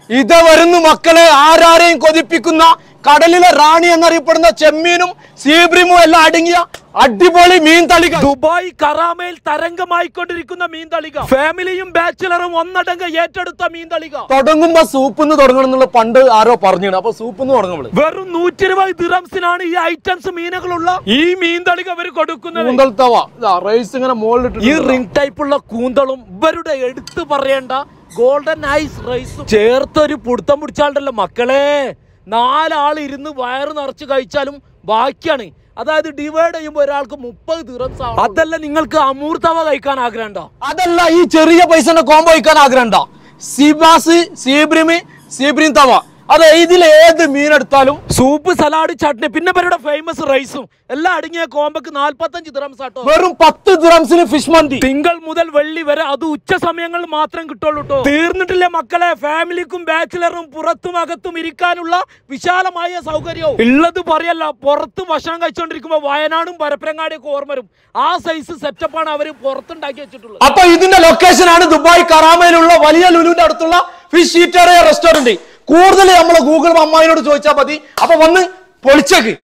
ഇത് വരുന്നു മക്കളെ ആരാരെയും കൊതിപ്പിക്കുന്ന കടലിലെ റാണി എന്നറിയപ്പെടുന്ന ചെമ്മീനും സീബ്രിമും എല്ലാം അടങ്ങിയ അടിപൊളി മീൻ തളിക ദുബായ് കറാമയിൽ തരംഗമായിക്കൊണ്ടിരിക്കുന്ന മീൻതളിക ഫാമിലിയും ബാച്ചിലറും ഒന്നടങ്ക ഏറ്റെടുത്ത മീൻതളിക തുടങ്ങുമ്പോ സൂപ്പിന്ന് തുടങ്ങണം എന്നുള്ള പണ്ട് ആരോ പറഞ്ഞു അപ്പൊ സൂപ്പിന്ന് തുടങ്ങുമ്പോൾ വെറും നൂറ്റി ഇരുപത് ദിറംസിനാണ് ഈ ഐറ്റംസ് മീനുകളുള്ള ഈ മീൻതളിക അവർ കൊടുക്കുന്നത് കൂന്തൽ തവ റൈസ് ഇങ്ങനെ മുകളിലിട്ട് ഈ റിംഗ് ടൈപ്പുള്ള കൂന്തളും ഇവരുടെ എടുത്തു പറയേണ്ട ഗോൾഡൻ ഐസ് റൈസും ചേർത്തൊരു പുടുത്തം പിടിച്ചാണ്ടല്ലോ മക്കളെ നാലാൾ ഇരുന്ന് വയറ് നിറച്ച് കഴിച്ചാലും ബാക്കിയാണ് അതായത് ഡിവൈഡ് ചെയ്യുമ്പോൾ ഒരാൾക്ക് മുപ്പത് ദിറംസ് ആണ് അതല്ല നിങ്ങൾക്ക് അമൂർത്തവ കഴിക്കാൻ ആഗ്രഹമുണ്ടോ അതല്ല ഈ ചെറിയ പൈസന്റെ കോംബോ വയ്ക്കാൻ ആഗ്രഹമുണ്ടോ സിബാസ് സീബ്രിമി സീബ്രിം തവ അതെ ഇതിൽ ഏത് മീൻ എടുത്താലും സൂപ്പ് സലാഡ് ചട്നി പിന്നെ ഇവരുടെ ഫേമസ് റൈസും എല്ലാം അടങ്ങിയ കോമ്പക്ക് നാല്പത്തഞ്ച് ദിറംസ് ആട്ടോ വെറും പത്ത് ദ്രംസിന് ഫിഷ് മന്തി തിങ്കൾ മുതൽ വെള്ളി വരെ അത് ഉച്ച സമയങ്ങളിൽ മാത്രം കിട്ടുള്ളൂ ട്ടോ തീർന്നിട്ടില്ല മക്കളെ ഫാമിലിക്കും ബാച്ചിലറും പുറത്തും അകത്തും ഇരിക്കാനുള്ള വിശാലമായ സൗകര്യവും ഉള്ളത് പറയല്ല പുറത്ത് ഭക്ഷണം കഴിച്ചുകൊണ്ടിരിക്കുമ്പോ വയനാടും പരപ്പരങ്ങാടിയൊക്കെ ഓർമ്മ വരും ആ സൈസ് സെറ്റപ്പാണ് അവര് പുറത്തുണ്ടാക്കി വെച്ചിട്ടുള്ളത് അപ്പൊ ഇതിന്റെ ലൊക്കേഷൻ ആണ് ദുബായ് കറാമയിലുള്ള വലിയ ലുലുവിന്റെ അടുത്തുള്ള ഫിഷ് ഈറ്ററിയ റെസ്റ്റോറന്റ് കൂടുതൽ നമ്മൾ ഗൂഗിൾ അമ്മായിനോട് ചോദിച്ചാൽ മതി അപ്പൊ വന്ന് പൊളിച്ചേക്ക്